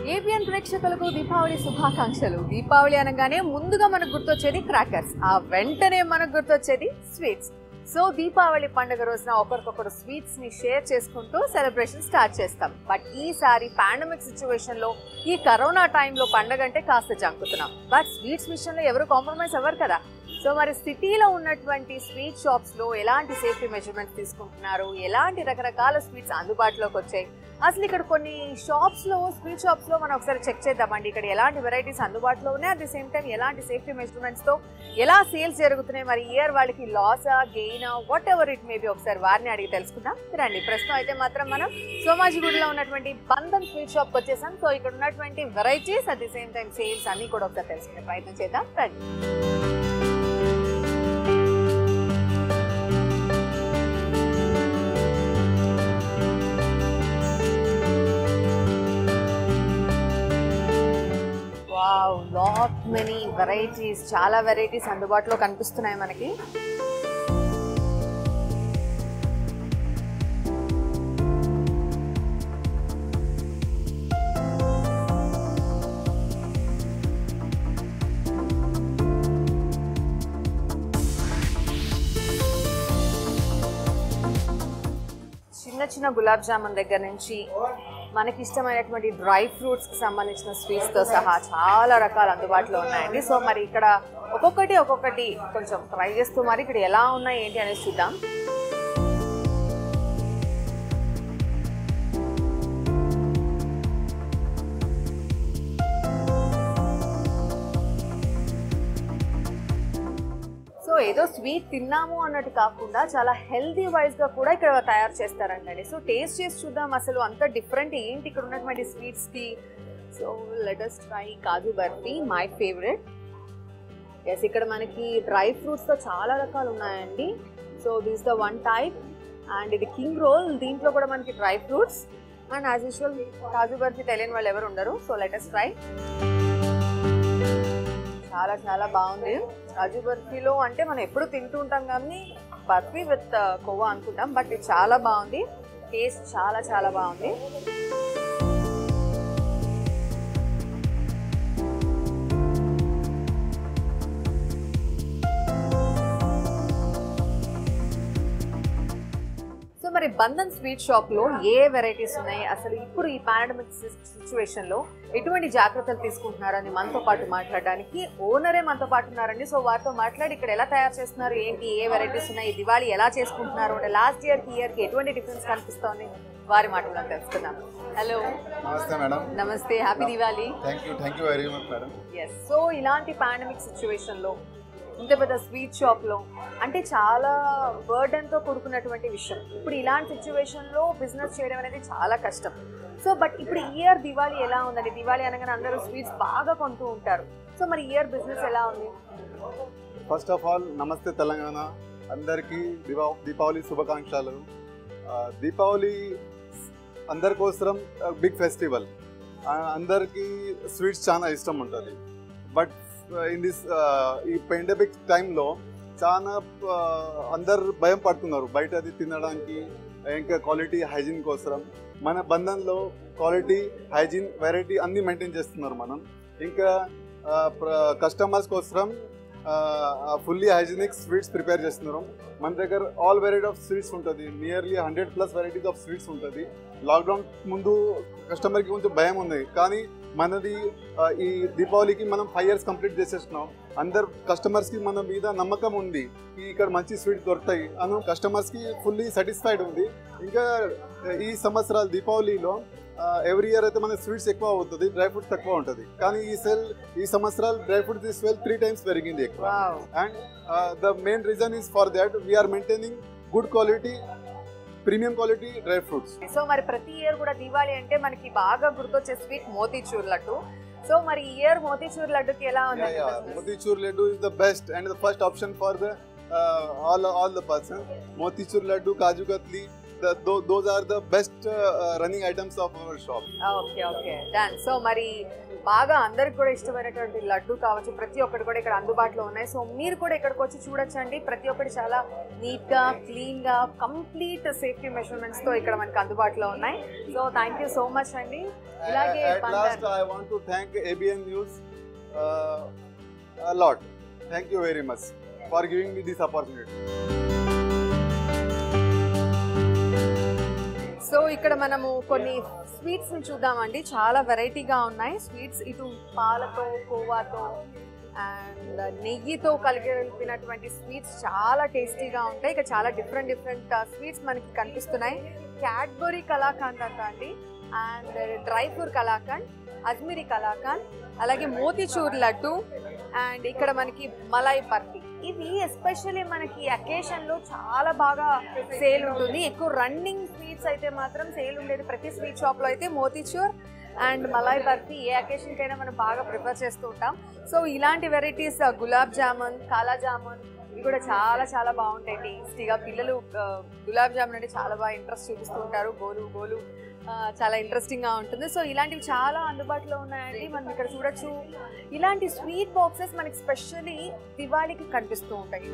ABN ప్రేక్షకులకు దీపావళి శుభాకాంక్షలు దీపావళి అనగానే ముందుగా మనకు గుర్తొచ్చేది క్రాకర్స్ ఆ వెంటనే మనకు గుర్తొచ్చేది స్వీట్స్ సో దీపావళి పండుగ రోజున ఒకరికొకరు స్వీట్స్ ని షేర్ చేసుకుంటూ సెలబ్రేషన్ స్టార్ట్ చేస్తాం బట్ ఈసారి పాండమిక్ సిచ్యువేషన్ లో ఈ కరోనా టైంలో పండగ అంటే కాస్త జంకుతున్నాం బట్ స్వీట్స్ విషయంలో ఎవరు కాంప్రమైజ్ అవ్వరు కదా సో మరి సిటీలో ఉన్నటువంటి స్వీట్ షాప్స్ లో ఎలాంటి సేఫ్టీ మెజర్మెంట్స్ తీసుకుంటున్నారు ఎలాంటి రకరకాల స్వీట్స్ అందుబాటులోకి వచ్చాయి అసలు ఇక్కడ కొన్ని షాప్స్ లో స్వీట్ షాప్స్ లో మనం ఒకసారి చెక్ చేద్దామండి ఇక్కడ ఎలాంటి వెరైటీస్ అందుబాటులో ఉన్నాయి అట్ ది సేమ్ టైం ఎలాంటి సేఫ్టీ మెజర్మెంట్స్ తో ఎలా సేల్స్ జరుగుతున్నాయి మరి ఇయర్ వాళ్ళకి లాసా గెయినా వాట్ ఎవర్ ఇట్ మేబీ ఒకసారి వారిని అడిగి తెలుసుకుందాం రండి ప్రస్తుతం అయితే మాత్రం మనం సోమాజిగూడలో ఉన్నటువంటి బంధన్ స్వీట్ షాప్ వచ్చేసాం సో ఇక్కడ ఉన్నటువంటి varieties at the same time sales అన్ని కూడా ఒకసారి తెలుసుకునే ప్రయత్నం చేద్దాం రండి వావ్ లాట్ మెనీ వెరైటీస్ చాలా వెరైటీస్ అందుబాటులో కనిపిస్తున్నాయి మనకి చిన్న చిన్న గులాబ్ జామున్ దగ్గర నుంచి మనకి ఇష్టమైనటువంటి డ్రై ఫ్రూట్స్ కి సంబంధించిన స్వీట్స్ తో సహా చాలా రకాలు అందుబాటులో ఉన్నాయండి సో మరి ఇక్కడ ఒక్కొక్కటి ఒక్కొక్కటి కొంచెం ట్రై చేస్తూ మరి ఇక్కడ ఎలా ఉన్నాయి ఏంటి అనేది చూద్దాం సో ఏదో స్వీట్ తిన్నాము అన్నట్టు కాకుండా చాలా హెల్దీ వైజ్ గా కూడా ఇక్కడ తయారు చేస్తారంటండి సో టేస్ట్ చేసి చూద్దాం అసలు అంత డిఫరెంట్ ఏంటి ఇక్కడ ఉన్నటువంటి స్వీట్స్ కి so let us try kaju barfi my favourite yes ఇక్కడ మనకి డ్రై ఫ్రూట్స్ తో చాలా రకాలు ఉన్నాయండి so this the one type and ఇది కింగ్ రోల్ దీంట్లో కూడా మనకి dry fruits and as usual kaju barfi తెలియని వాళ్ళు ఎవరు ఉండరు సో లెటస్ ట్రై చాలా చాలా బాగుంది కాజు బర్ఫీలో అంటే మనం ఎప్పుడు తింటూ ఉంటాం కానీ బర్ఫీ విత్ కొవ్వా అనుకుంటాం బట్ ఇది చాలా బాగుంది టేస్ట్ చాలా చాలా బాగుంది సో మరి బంధన్ స్వీట్ షాప్ లో ఏ వెరైటీస్ ఉన్నాయి అసలు ఇప్పుడు ఈ పాండమిక్ సిచ్యువేషన్ లో ఎటువంటి జాగ్రత్తలు తీసుకుంటున్నారని మనతో పాటు మాట్లాడడానికి ఓనరే మనతో పాటు ఉన్నారండి సో వారితో మాట్లాడి ఇక్కడ ఎలా తయారు చేస్తున్నారు ఏంటి ఏ వెరైటీస్ ఉన్నాయి ఈ దివాళీ ఎలా చేసుకుంటున్నారు అంటే లాస్ట్ ఇయర్ కి ఇయర్ కి ఎటువంటి డిఫరెన్స్ కనిపిస్తోంది వారి మాటల్లో తెలుసుకుందాం హలో నమస్తే మేడం నమస్తే happy Diwali thank you thank you very much madam yes so ఇలాంటి పాండమిక్ సిచ్యువేషన్ లో ఇంత పెద్ద స్వీట్ షాప్ లో అంటే చాలా బర్డెన్ తో కూడుకున్నటువంటి విషయం ఇప్పుడు ఇలాంటి సిచ్యువేషన్ లో బిజినెస్ చేయడం అనేది చాలా కష్టం సో బట్ ఇప్పుడు ఇయర్ దివాళీ ఎలా ఉందండి దివాళీ అనగానే అందరూ స్వీట్స్ బాగా కొంటూ ఉంటారు సో మరి ఇయర్ బిజినెస్ ఎలా ఉంది ఫస్ట్ ఆఫ్ ఆల్ నమస్తే తెలంగాణ అందరికీ దివా దీపావళి శుభాకాంక్షలు ఆ, దీపావళి అందరి కోసం బిగ్ ఫెస్టివల్ అందరికీ స్వీట్స్ చాలా ఇష్టం ఉంటుంది బట్ ఇన్ దిస్ ఈ పెండమిక్ టైంలో చాలా ఆ, అందరు భయం పడుతున్నారు బయట అది తినడానికి ఇంకా క్వాలిటీ హైజీన్ కోసం మన బంధంలో క్వాలిటీ హైజీన్ వెరైటీ అన్ని మెయింటైన్ చేస్తున్నారు మనం ఇంకా కస్టమర్స్ కోసం ఫుల్లీ హైజీనిక్ స్వీట్స్ ప్రిపేర్ చేస్తున్నారు మన దగ్గర ఆల్ వెరైటీ ఆఫ్ స్వీట్స్ ఉంటుంది nearly hundred plus varieties of sweets ఉంటుంది లాక్డౌన్ ముందు కస్టమర్కి కొంచెం భయం ఉంది కానీ మనది ఆ, ఈ దీపావళికి మనం ఫైవ్ ఇయర్స్ కంప్లీట్ చేసేస్తున్నాం అందరు కస్టమర్స్కి మన మీద నమ్మకం ఉంది ఈ ఇక్కడ మంచి స్వీట్ దొరుకుతాయి అను కస్టమర్స్కి ఫుల్లీ సాటిస్ఫైడ్ ఉంది ఇంకా ఈ సంవత్సరాలు దీపావళిలో ఎవ్రీ ఇయర్ అయితే మన స్వీట్స్ ఎక్కువ అవుతుంది డ్రై ఫ్రూట్స్ తక్కువ ఉంటుంది కానీ ఈ సెల్ ఈ సంవత్సరాలు డ్రై ఫ్రూట్స్ ఈ స్వెల్ త్రీ టైమ్స్ పెరిగింది ఎక్కువ wow and the main reason is for that we are maintaining good quality premium quality dry fruits so మరి ప్రతి ఇయర్ కూడా దివాళీ అంటే మనకి బాగా గుర్తొచ్చే స్వీట్ మోతీచూర్ లడ్డు సో మరి ఈ ఇయర్ మోతీచూర్ లడ్డుకి ఎలా ఉంది motichoor laddu is the best and the first option for the all all the person motichoor laddu kaju katli those are the best running items of our shop okay okay done so మరి బాగా అందరికి కూడా ఇష్టమైనటువంటి లడ్డు కావచ్చు ప్రతి ఒక్కటి కూడా ఇక్కడ అందుబాటులో ఉన్నాయి సో మీరు కూడా ఇక్కడికి వచ్చి చూడొచ్చండి ప్రతి ఒక్కటి చాలా నీట్గా క్లీన్గా కంప్లీట్ సేఫ్టీ మెషర్మెంట్స్తో ఇక్కడ మనకి అందుబాటులో ఉన్నాయి so thank you so much అండి ఇలాగే At బంగారు- last, I want to thank ABN News uh, a lot. Thank you very much for giving me this opportunity. So ఇక్కడ మనము కొన్ని స్వీట్స్ ని చూద్దామండి చాలా వెరైటీగా ఉన్నాయి స్వీట్స్ ఇటు పాలతో కోవాతో అండ్ నెయ్యితో కలిపినటువంటి స్వీట్స్ చాలా టేస్టీగా ఉంటాయి ఇక చాలా డిఫరెంట్ డిఫరెంట్ స్వీట్స్ మనకి కనిపిస్తున్నాయి క్యాడ్బరీ కలాకాండ్ అంట అండి and dry fruit kalakand Ajmeri kalakand అలాగే మోతిచూర్ లడ్డు అండ్ ఇక్కడ మనకి మలై బర్ఫీ ఇవి ఎస్పెషల్లీ మనకి అకేషన్ లో చాలా బాగా సేల్ ఉంటుంది ఎక్కువ రన్నింగ్ స్వీట్స్ అయితే మాత్రం సేల్ ఉండేది ప్రతి స్వీట్ షాప్ లో అయితే motichoor and malai barfi a occasion కైనా మనం బాగా ప్రిఫర్ చేస్తూ ఉంటాం సో ఇలాంటి వెరైటీస్ గులాబ్ జామున్ కాలా జామున్ ఇవి కూడా చాలా చాలా బాగుంటాయి టేస్టీగా పిల్లలు ఆ, గులాబ్ జామున్ అంటే చాలా బాగా ఇంట్రెస్ట్ చూపిస్తూ ఉంటారు గోలు గోలు ఆ, చాలా ఇంట్రెస్టింగ్ గా ఉంటుంది సో ఇలాంటివి చాలా అందుబాటులో ఉన్నాయండి మనం ఇక్కడ చూడొచ్చు ఇలాంటి స్వీట్ బాక్సెస్ మనకి స్పెషల్లీ దివాళీకి కనిపిస్తూ ఉంటాయి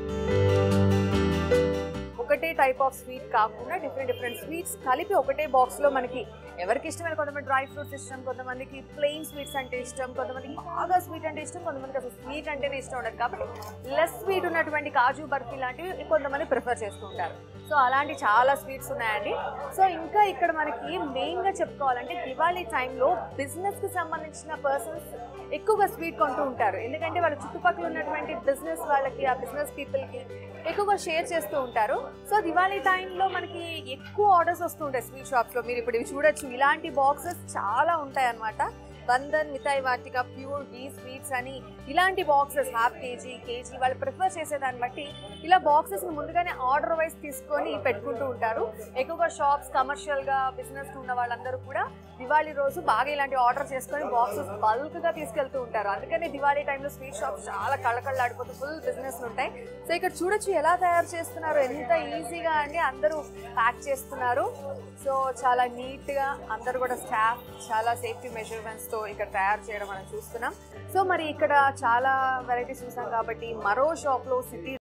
ఒకటే టైప్ ఆఫ్ స్వీట్ కాకుండా డిఫరెంట్ డిఫరెంట్ స్వీట్స్ కలిపి ఒకటే బాక్స్ లో మనకి ఎవరికి ఇష్టమైన కొంతమంది డ్రై ఫ్రూట్స్ ఇష్టం కొంతమందికి ప్లెయిన్ స్వీట్స్ అంటే ఇష్టం కొంతమందికి బాగా స్వీట్ అంటే ఇష్టం కొంతమందికి అసలు స్వీట్ అంటేనే ఇష్టం ఉండదు కాబట్టి లెస్ స్వీట్ ఉన్నటువంటి కాజు బర్ఫీ లాంటివి కొంతమంది ప్రిఫర్ చేస్తూ ఉంటారు సో అలాంటి చాలా స్వీట్స్ ఉన్నాయండి సో ఇంకా ఇక్కడ మనకి మెయిన్ గా చెప్పుకోవాలంటే దివాళీ టైంలో బిజినెస్ కి సంబంధించిన పర్సన్స్ ఎక్కువగా స్వీట్ కొంటూ ఉంటారు ఎందుకంటే వాళ్ళ చుట్టుపక్కల ఉన్నటువంటి బిజినెస్ వాళ్ళకి ఆ బిజినెస్ పీపుల్ కి ఎక్కువగా షేర్ చేస్తూ ఉంటారు సో దివాళీ టైంలో మనకి ఎక్కువ ఆర్డర్స్ వస్తూ ఉంటాయి స్వీట్ షాప్స్ లో మీరు ఇప్పుడు ఇవి చూడొచ్చు ఇలాంటి బాక్సెస్ చాలా ఉంటాయి అన్నమాట బంధన్ మిఠాయి వాటిక ప్యూర్ గీ స్వీట్స్ అని ఇలాంటి బాక్సెస్ హాఫ్ కేజీ కేజీ వాళ్ళు ప్రిఫర్ చేసేదాన్ని బట్టి ఇలా బాక్సెస్ ముందుగానే ఆర్డర్ వైజ్ తీసుకొని పెట్టుకుంటూ ఉంటారు ఎక్కువగా షాప్స్ కమర్షియల్ గా బిజినెస్ ఉన్న వాళ్ళందరూ కూడా దివాళీ రోజు బాగా ఇలాంటి ఆర్డర్ చేసుకొని బాక్సెస్ బల్క్ గా తీసుకెళ్తూ ఉంటారు అందుకని దివాళీ టైంలో స్వీట్ షాప్స్ చాలా కళ్ళకళ్ళాడిపోతూ ఫుల్ బిజినెస్ ఉంటాయి సో ఇక్కడ చూడొచ్చు ఎలా తయారు చేస్తున్నారు ఎంత ఈజీగా అండి అందరూ ప్యాక్ చేస్తున్నారు సో చాలా నీట్ గా అందరూ కూడా స్టాఫ్ చాలా సేఫ్టీ మెజర్మెంట్స్ తో ఇక్కడ తయారు చేయడం మనం చూస్తున్నాం సో మరి ఇక్కడ చాలా వెరైటీస్ చూసాం కాబట్టి మరో షాప్ లో సిటీ